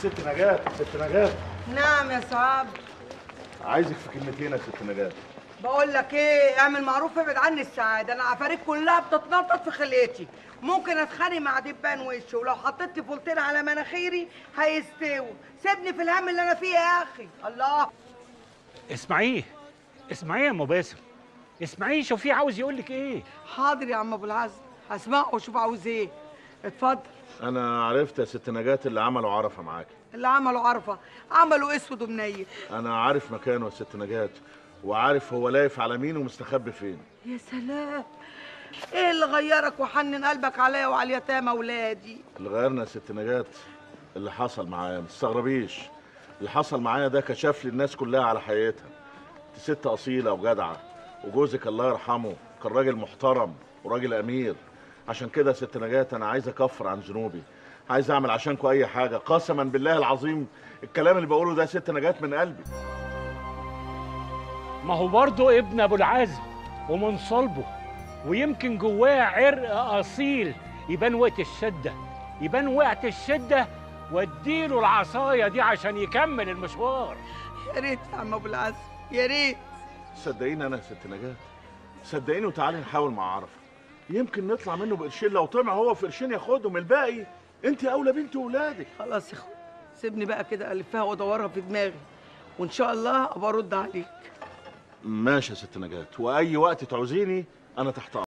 ست نجاة ست نجاة نعم يا صعب عايزك في كلمتين يا ست نجاة بقول لك ايه اعمل معروف ابعد عني السعاده انا عفاريت كلها بتتنطط في خلقتي ممكن اتخانق مع دبان وشه ولو حطيت فولتين على مناخيري هيستووا سيبني في الهم اللي انا فيه يا اخي الله اسمعيه اسمعيه يا ام باسم اسمعيه شوفيه عاوز يقول لك ايه حاضر يا عم ابو العزم هسمعه واشوف عاوز ايه اتفضل انا عرفت يا ست نجاة اللي عملوا عرفة معاكي اللي عملوا عرفه عملوا اسود ومنيل انا عارف مكانه يا ست نجاة وعارف هو لايف على مين ومستخبي فين يا سلام ايه اللي غيرك وحنن قلبك عليا وعلى اليتامى ولادي اللي غيرنا يا ست نجاة اللي حصل معايا ما تستغربيش اللي حصل معايا ده كشف لي الناس كلها على حقيقتها انت ست اصيله وجدعه وجوزك الله يرحمه كان راجل محترم وراجل امير عشان كده يا ست نجاة انا عايز اكفر عن ذنوبي عايز اعمل عشانكم اي حاجه قسما بالله العظيم الكلام اللي بقوله ده يا ست نجاة من قلبي ما هو برضه ابن ابو العزم ومن صلبه ويمكن جواه عرق اصيل يبان وقت الشده يبان وقت الشده واديله العصايه دي عشان يكمل المشوار يا ريت يا عم ابو العزم يا ريت صدقيني انا يا ست نجاة صدقيني وتعالي نحاول مع عرفه يمكن نطلع منه بقرشين لو طمع هو في قرشين ياخدهم الباقي انت اولى بنت ولادك خلاص يا اخويا سيبني بقى كده الفها وادورها في دماغي وان شاء الله ابقى ارد عليك ماشي يا ست نجاة واي وقت تعوزيني انا تحت